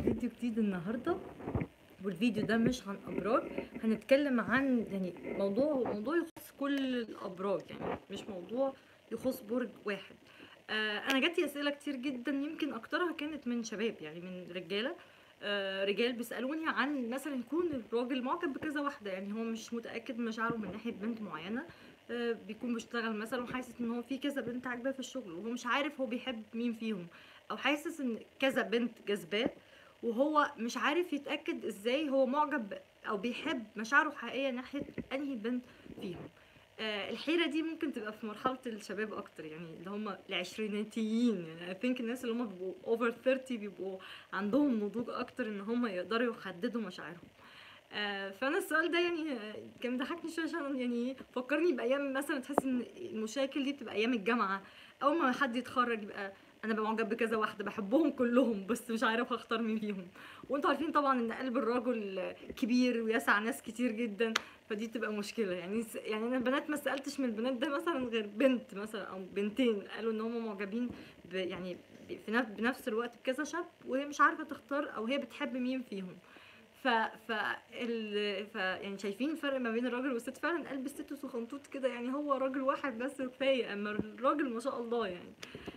فيديو جديد النهارده والفيديو ده مش عن ابراج هنتكلم عن يعني موضوع موضوع يخص كل الابراج يعني مش موضوع يخص برج واحد آه انا جاتلي اسئله كتير جدا يمكن اكترها كانت من شباب يعني من رجاله آه رجال بيسالوني عن مثلا يكون الراجل معجب بكذا واحده يعني هو مش متاكد من مشاعره من ناحيه بنت معينه آه بيكون بيشتغل مثلا وحاسس ان هو في كذا بنت عاجباه في الشغل وهو مش عارف هو بيحب مين فيهم او حاسس ان كذا بنت جذباه وهو مش عارف يتاكد ازاي هو معجب او بيحب مشاعره حقيقيه ناحيه انهي بنت فيهم آه الحيره دي ممكن تبقى في مرحله الشباب اكتر يعني اللي هم العشريناتيين يعني اي ثينك الناس اللي هم بيبقوا اوفر 30 بيبقوا عندهم نضوج اكتر ان هم يقدروا يحددوا مشاعرهم آه فانا السؤال ده يعني آه، كان ضحكني شويه عشان يعني فكرني بايام مثلا تحس ان المشاكل دي بتبقى ايام الجامعه اول ما حد يتخرج يبقى انا ببقى معجب بكذا واحده بحبهم كلهم بس مش عارف اختار مين فيهم وانتوا عارفين طبعا ان قلب الرجل كبير ويسع ناس كتير جدا فدي تبقى مشكله يعني س- يعني انا البنات ما سالتش من البنات ده مثلا غير بنت مثلا او بنتين قالوا ان هم معجبين ب يعني ب- في نفس بنفس الوقت بكذا شاب وهي مش عارفه تختار او هي بتحب مين فيهم ف ف ال... ف يعني شايفين الفرق ما بين الراجل والست فعلا قلب الست سخنطوط كده يعني هو راجل واحد بس كفايه اما الراجل ما شاء الله يعني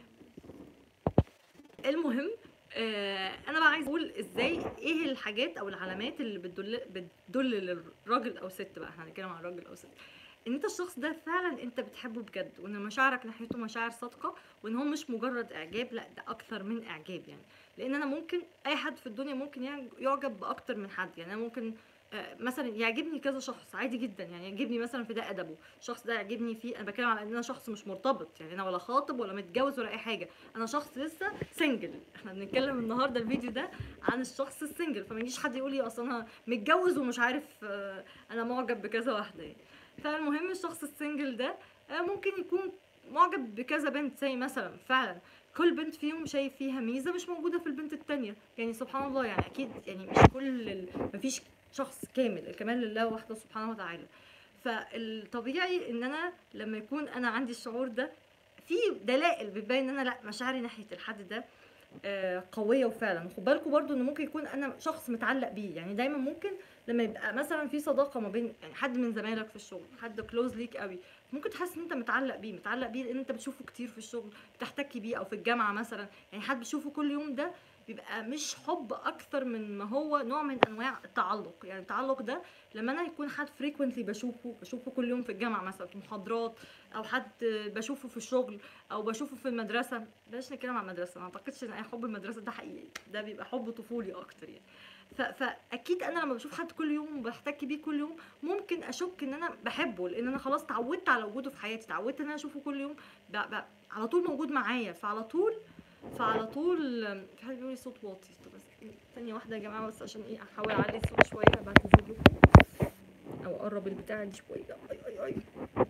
المهم آه انا بقى عايز اقول ازاي ايه الحاجات او العلامات اللي بتدل بتدل للراجل او ست بقى احنا هنتكلم عن راجل او ست ان انت الشخص ده فعلا انت بتحبه بجد وان مشاعرك ناحيته مشاعر صادقه وان هو مش مجرد اعجاب لا ده اكثر من اعجاب يعني لان انا ممكن اي حد في الدنيا ممكن يعج- يعجب باكتر من حد يعني انا ممكن آه، مثلا يعجبني كذا شخص عادي جدا يعني يعجبني مثلا في ده ادبه الشخص ده يعجبني فيه انا بتكلم على ان انا شخص مش مرتبط يعني انا ولا خاطب ولا متجوز ولا اي حاجه انا شخص لسه سنجل احنا بنتكلم النهارده الفيديو ده عن الشخص السنجل فما يجيش حد يقول لي اصلا انا متجوز ومش عارف آه، انا معجب بكذا واحده يعني فالمهم الشخص السنجل ده آه، ممكن يكون معجب بكذا بنت زي مثلا فعلا كل بنت فيهم شايف فيها ميزه مش موجوده في البنت التانية يعني سبحان الله يعني اكيد يعني مش كل ال... مفيش شخص كامل الكمال لله وحده سبحانه وتعالى فالطبيعي ان انا لما يكون انا عندي الشعور ده في دلائل بتبين ان انا لا مشاعري ناحيه الحد ده آه، قويه وفعلا خد بالكم برضو ان ممكن يكون انا شخص متعلق بيه يعني دايما ممكن لما يبقى مثلا في صداقه ما بين يعني حد من زمايلك في الشغل حد كلوز ليك قوي ممكن تحس ان انت متعلق بيه متعلق بيه لان انت بتشوفه كتير في الشغل بتحتكي بيه او في الجامعه مثلا يعني حد بتشوفه كل يوم ده بيبقى مش حب اكتر من ما هو نوع من انواع التعلق يعني التعلق ده لما انا يكون حد فريكوينتلي بشوفه بشوفه كل يوم في الجامعه مثلا في محاضرات او حد بشوفه في الشغل او بشوفه في المدرسه بلاش نتكلم عن المدرسه ما اعتقدش ان اي حب المدرسه ده حقيقي ده بيبقى حب طفولي اكتر يعني ف- فاكيد انا لما بشوف حد كل يوم وبحتك بيه كل يوم ممكن اشك ان انا بحبه لان انا خلاص اتعودت على وجوده في حياتي اتعودت ان انا اشوفه كل يوم ب... ب... على طول موجود معايا فعلى طول فعلى طول في حد بيقول لي صوت واطي طب بس إيه، ثانيه واحده يا جماعه بس عشان ايه احاول اعلي الصوت شويه بعتذر لكم او اقرب البتاعه دي شويه اي اي اي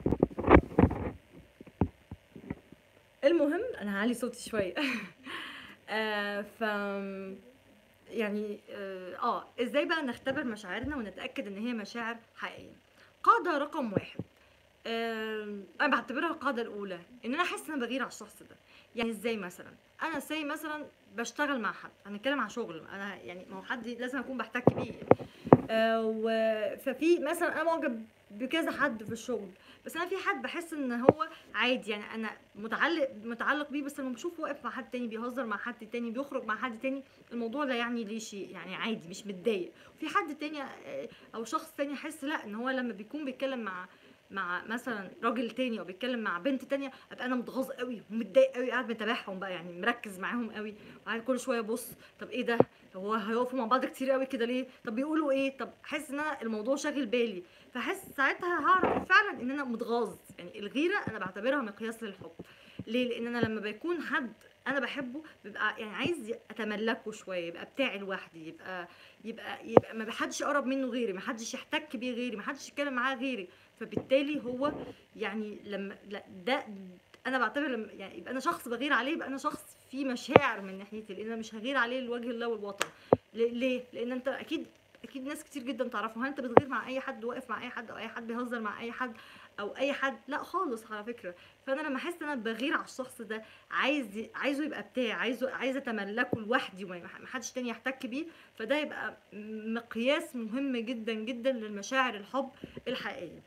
المهم انا هعلي صوتي شويه آه ف يعني اه آه، ازاي بقى نختبر مشاعرنا ونتاكد ان هي مشاعر حقيقيه قاعده رقم واحد آه انا بعتبرها القاعده الاولى ان انا احس ان انا بغير على الشخص ده يعني ازاي مثلا انا ساي مثلا بشتغل مع حد هنتكلم عن شغل انا يعني ما هو حد لازم اكون بحتك بيه يعني. آه و- ففي مثلا انا معجب بكذا حد في الشغل بس انا في حد بحس ان هو عادي يعني انا متعلق متعلق بيه بس لما بشوفه واقف مع حد تاني بيهزر مع حد تاني بيخرج مع حد تاني الموضوع لا يعني ليه شيء يعني عادي مش متضايق في حد تاني آه، او شخص تاني احس لا ان هو لما بيكون بيتكلم مع مع مثلا راجل تاني او بيتكلم مع بنت تانية ابقى انا متغاظ قوي ومتضايق قوي قاعد متابعهم بقى يعني مركز معاهم قوي وقاعد كل شويه ابص طب ايه ده هو هيقفوا مع بعض كتير قوي كده ليه طب بيقولوا ايه طب احس ان انا الموضوع شاغل بالي فاحس ساعتها هعرف فعلا ان انا متغاظ يعني الغيره انا بعتبرها مقياس للحب ليه لان انا لما بيكون حد انا بحبه بيبقى يعني عايز اتملكه شويه يبقى بتاعي لوحدي يبقى يبقى يبقى ما حدش يقرب منه غيري ما حدش يحتك بيه غيري ما حدش يتكلم معاه غيري فبالتالي هو يعني لما لا ده انا بعتبر لما يعني يبقى انا شخص بغير عليه يبقى انا شخص فيه مشاعر من ناحيتي لان انا مش هغير عليه لوجه الله والوطن ليه- ليه لان انت اكيد اكيد ناس كتير جدا تعرفه هل انت بتغير مع اي حد واقف مع اي حد او اي حد بيهزر مع اي حد او اي حد لا خالص على فكره فانا لما احس ان انا بغير على الشخص ده عايز ي- عايزه يبقى بتاعي عايزه عايزه اتملكه لوحدي وما ما حدش تاني يحتك بيه فده يبقى مقياس مهم جدا جدا للمشاعر الحب الحقيقيه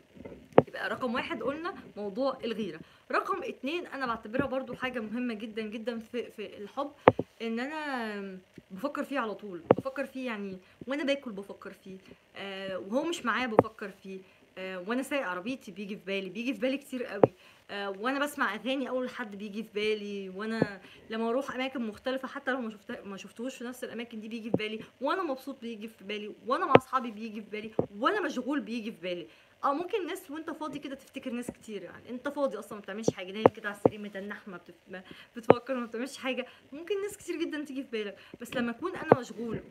يبقى رقم واحد قلنا موضوع الغيرة رقم اتنين انا بعتبرها برضو حاجة مهمة جدا جدا في, في الحب ان انا بفكر فيه على طول بفكر فيه يعني وانا باكل بفكر فيه آه وهو مش معايا بفكر فيه آه وانا سايق عربيتي بيجي في بالي بيجي في بالي كتير قوي آه وانا بسمع اغاني اول حد بيجي في بالي وانا لما اروح اماكن مختلفه حتى لو ما شفت ما شفتهوش في نفس الاماكن دي بيجي في بالي وانا مبسوط بيجي في بالي وانا مع اصحابي بيجي في بالي وانا مشغول بيجي في بالي اه ممكن ناس وانت فاضي كده تفتكر ناس كتير يعني انت فاضي اصلا ما بتعملش حاجه نايم كده على السرير متنح ما بتف... ما بتفكر ما بتعملش حاجه ممكن ناس كتير جدا تيجي في بالك بس لما اكون انا مشغول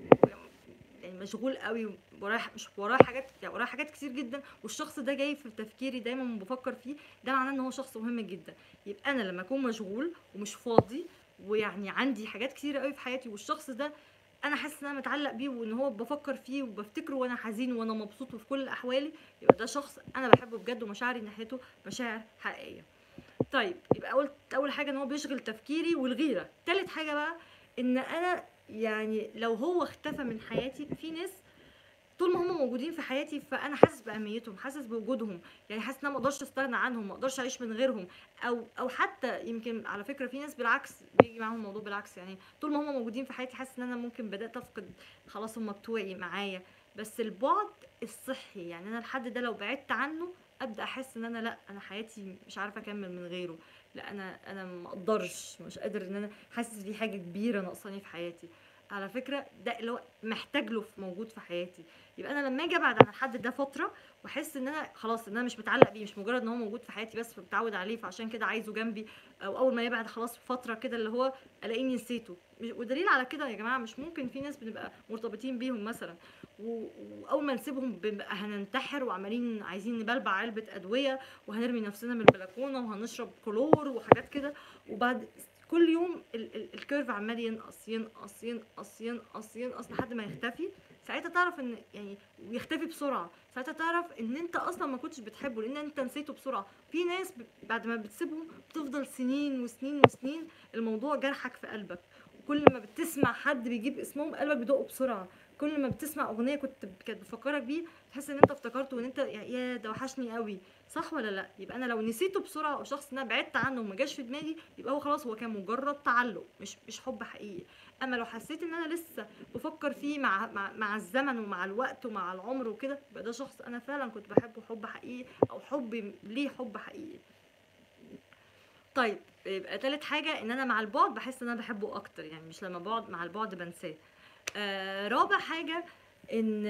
يعني مشغول قوي ورايا مش ورايا حاجات يعني ورايا حاجات كتير جدا والشخص ده جاي في تفكيري دايما بفكر فيه ده معناه ان هو شخص مهم جدا يبقى انا لما اكون مشغول ومش فاضي ويعني عندي حاجات كتير قوي في حياتي والشخص ده انا حاسس ان انا متعلق بيه وان هو بفكر فيه وبفتكره وانا حزين وانا مبسوط وفي كل احوالي يبقى ده شخص انا بحبه بجد ومشاعري ناحيته مشاعر حقيقيه طيب يبقى اول اول حاجه ان هو بيشغل تفكيري والغيره تالت حاجه بقى ان انا يعني لو هو اختفى من حياتي في ناس طول ما هم موجودين في حياتي فانا حاسس باهميتهم حاسس بوجودهم يعني حاسس ان انا ما اقدرش استغنى عنهم ما اقدرش اعيش من غيرهم او او حتى يمكن على فكره في ناس بالعكس بيجي معاهم الموضوع بالعكس يعني طول ما هم موجودين في حياتي حاسس ان انا ممكن بدات افقد خلاص هم بتوعي معايا بس البعد الصحي يعني انا الحد ده لو بعدت عنه ابدا احس ان انا لا انا حياتي مش عارفه اكمل من غيره لا انا انا ما اقدرش مش قادر ان انا حاسس في حاجه كبيره ناقصاني في حياتي على فكره ده اللي هو محتاج له في- موجود في حياتي يبقى انا لما اجي ابعد عن الحد ده فتره واحس ان انا خلاص ان انا مش متعلق بيه مش مجرد ان هو موجود في حياتي بس متعود عليه فعشان كده عايزه جنبي او اول ما يبعد خلاص فتره كده اللي هو الاقيني نسيته مش- ودليل على كده يا جماعه مش ممكن في ناس بنبقى مرتبطين بيهم مثلا و- واول ما نسيبهم بنبقى هننتحر وعمالين عايزين نبلبع علبه ادويه وهنرمي نفسنا من البلكونه وهنشرب كلور وحاجات كده وبعد كل يوم ال- ال- الكيرف عمال ينقص ينقص ينقص ينقص ينقص لحد ما يختفي ساعتها تعرف ان يعني ويختفي بسرعه ساعتها تعرف ان انت اصلا ما كنتش بتحبه لان انت نسيته بسرعه في ناس ب- بعد ما بتسيبهم بتفضل سنين وسنين وسنين الموضوع جرحك في قلبك كل ما بتسمع حد بيجيب اسمهم قلبك بيدق بسرعه كل ما بتسمع اغنيه كنت كانت بتفكرك بيه تحس ان انت افتكرته وان انت يا يا ده وحشني قوي صح ولا لا يبقى انا لو نسيته بسرعه او شخص انا بعدت عنه وما جاش في دماغي يبقى هو خلاص هو كان مجرد تعلق مش مش حب حقيقي اما لو حسيت ان انا لسه بفكر فيه مع مع, مع الزمن ومع الوقت ومع العمر وكده يبقى ده شخص انا فعلا كنت بحبه حب حقيقي او حب ليه حب حقيقي طيب يبقى تالت حاجة ان انا مع البعد بحس ان انا بحبه اكتر يعني مش لما بقعد مع البعد بنساه آه رابع حاجة ان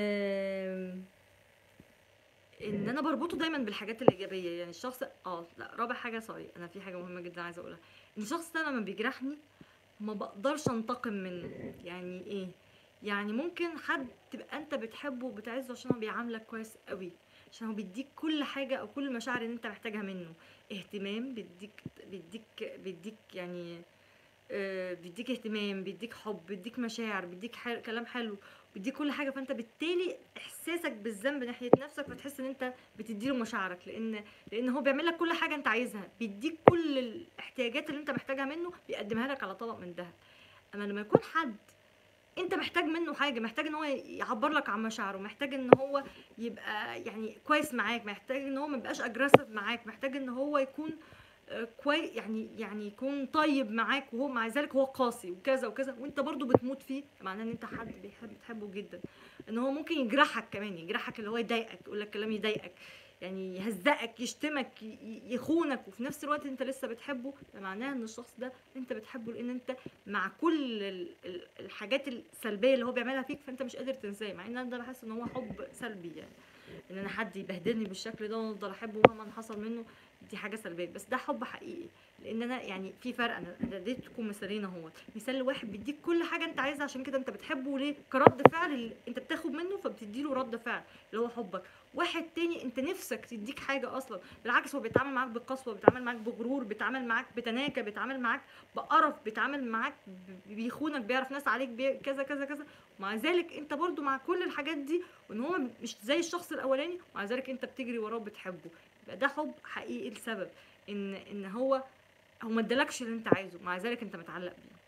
ان انا بربطه دايما بالحاجات الايجابيه يعني الشخص اه لا رابع حاجه سوري انا في حاجه مهمه جدا عايزه اقولها ان الشخص ده لما بيجرحني ما بقدرش انتقم منه يعني ايه يعني ممكن حد تبقى انت بتحبه وبتعزه عشان هو بيعاملك كويس قوي عشان هو بيديك كل حاجه او كل المشاعر اللي انت محتاجها منه اهتمام بيديك بيديك بيديك يعني آه، بيديك اهتمام بيديك حب بيديك مشاعر بيديك حل... كلام حلو بيديك كل حاجه فانت بالتالي احساسك بالذنب ناحيه نفسك فتحس ان انت بتديله مشاعرك لان لان هو بيعمل لك كل حاجه انت عايزها بيديك كل الاحتياجات اللي انت محتاجها منه بيقدمها لك على طبق من ذهب اما لما يكون حد انت محتاج منه حاجه محتاج ان هو يعبر لك عن مشاعره محتاج ان هو يبقى يعني كويس معاك محتاج ان هو ما يبقاش اجريسيف معاك محتاج ان هو يكون كويس يعني يعني يكون طيب معاك وهو مع ذلك هو قاسي وكذا وكذا وانت برضو بتموت فيه معناه ان انت حد بيحب بتحبه جدا ان هو ممكن يجرحك كمان يجرحك اللي هو يضايقك يقول لك كلام يضايقك يعني يهزقك يشتمك ي- ي- يخونك وفي نفس الوقت انت لسه بتحبه ده معناه ان الشخص ده انت بتحبه لان انت مع كل ال- ال- الحاجات السلبيه اللي هو بيعملها فيك فانت مش قادر تنساه مع ان انا ده بحس ان هو حب سلبي يعني ان انا حد يبهدلني بالشكل ده وافضل احبه مهما حصل منه دي حاجه سلبيه بس ده حب حقيقي لان انا يعني في فرق انا أنا اديتكم مثالين اهو مثال لواحد بيديك كل حاجه انت عايزها عشان كده انت بتحبه ليه كرد فعل اللي انت بتاخد منه فبتدي له رد فعل اللي هو حبك واحد تاني انت نفسك تديك حاجه اصلا بالعكس هو بيتعامل معاك بقسوه بيتعامل معاك بغرور بيتعامل معاك بتناكه بيتعامل معاك بقرف بيتعامل معاك ب- بيخونك بيعرف ناس عليك بي كذا كذا كذا ومع ذلك انت برضو مع كل الحاجات دي وان هو مش زي الشخص الاولاني ومع ذلك انت بتجري وراه وبتحبه يبقى ده حب حقيقي لسبب ان ان هو هو ما ادالكش اللي انت عايزه مع ذلك انت متعلق بيه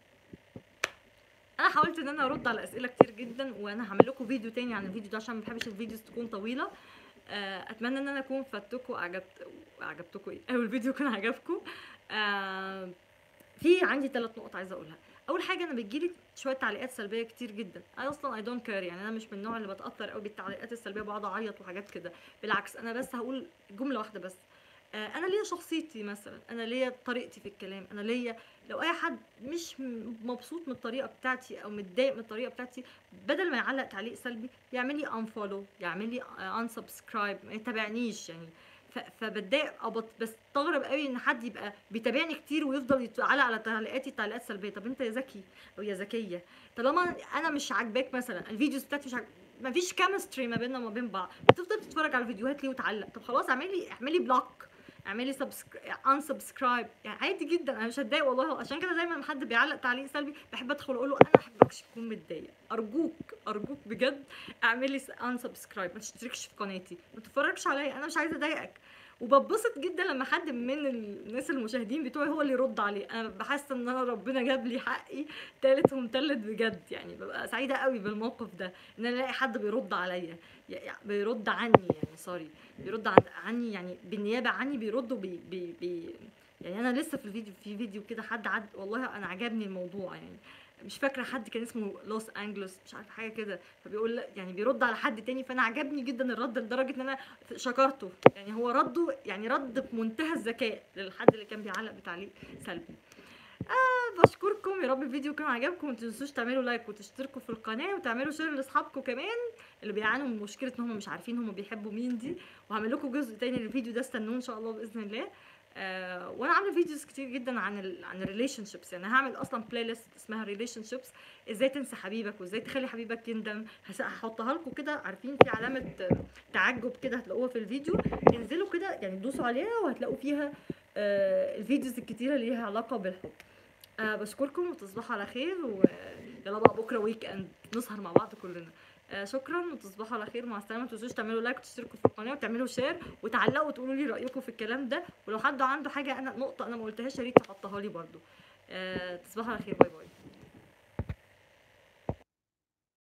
انا حاولت ان انا ارد على اسئله كتير جدا وانا هعمل لكم فيديو تاني عن الفيديو ده عشان ما بحبش الفيديوز تكون طويله آه، اتمنى ان انا اكون فدتكم وعجبت عجبتكم ايه او الفيديو كان عجبكم آه، في عندي ثلاث نقط عايزه اقولها اول حاجه انا بتجيلي شويه تعليقات سلبيه كتير جدا انا اصلا اي دونت كير يعني انا مش من النوع اللي بتاثر قوي بالتعليقات السلبيه بقعد اعيط وحاجات كده بالعكس انا بس هقول جمله واحده بس آه، انا ليا شخصيتي مثلا انا ليا طريقتي في الكلام انا ليا لو اي حد مش م- مبسوط من الطريقه بتاعتي او متضايق من الطريقه بتاعتي بدل ما يعلق تعليق سلبي يعمل لي انفولو يعمل لي انسبسكرايب ما يتابعنيش يعني ف- فبتضايق او بت- بستغرب قوي ان حد يبقى بيتابعني كتير ويفضل يتعلق على تعليقاتي تعليقات سلبيه طب انت يا ذكي او يا ذكيه طالما انا مش عاجباك مثلا الفيديوز بتاعتي مش عاجباك مفيش كيمستري ما بيننا وما بين بعض بتفضل تتفرج على الفيديوهات ليه وتعلق طب خلاص اعملي اعملي بلوك اعملي ان سبسكرايب يعني عادي جدا انا مش هتضايق والله عشان كده دايما لما حد بيعلق تعليق سلبي بحب ادخل اقول له انا ما احبكش تكون متضايق ارجوك ارجوك بجد اعملي ان سبسكرايب ما تشتركش في قناتي ما تتفرجش عليا انا مش عايزه اضايقك وببسط جدا لما حد من الناس المشاهدين بتوعي هو اللي يرد عليه انا بحس ان انا ربنا جاب لي حقي تالت ومتلت بجد يعني ببقى سعيده قوي بالموقف ده ان انا الاقي حد بيرد عليا يعني بيرد عني يعني سوري بيرد عن عني يعني بالنيابه عني بيردوا بي بي بي يعني انا لسه في الفيديو في فيديو كده حد عد والله انا عجبني الموضوع يعني مش فاكره حد كان اسمه لوس انجلوس مش عارفه حاجه كده فبيقول لا- يعني بيرد على حد تاني فانا عجبني جدا الرد لدرجه ان انا شكرته يعني هو رده يعني رد بمنتهى الذكاء للحد اللي كان بيعلق بتعليق سلبي آه بشكركم يا رب الفيديو كان عجبكم ما تنسوش تعملوا لايك وتشتركوا في القناه وتعملوا شير لاصحابكم كمان اللي بيعانوا من مشكله ان هم مش عارفين هم بيحبوا مين دي وهعمل لكم جزء تاني للفيديو ده استنوه ان شاء الله باذن الله آه وانا عامله فيديوز كتير جدا عن ال عن الريليشن شيبس يعني هعمل اصلا بلاي ليست اسمها ريليشن شيبس ازاي تنسى حبيبك وازاي تخلي حبيبك يندم هس- هحطها لكم كده عارفين في علامه آه، تعجب كده هتلاقوها في الفيديو انزلوا كده يعني دوسوا عليها وهتلاقوا فيها آه الفيديوز الكتيره اللي ليها علاقه بالحب آه بشكركم وتصبحوا على خير ويلا بقى بكره ويك اند نسهر مع بعض كلنا آه شكرا وتصبحوا على خير مع السلامه ما تنسوش تعملوا لايك وتشتركوا في القناه وتعملوا شير وتعلقوا وتقولوا لي رايكم في الكلام ده ولو حد عنده حاجه انا نقطه انا ما قلتهاش يا ريت تحطها لي برده آه تصبحوا على خير باي باي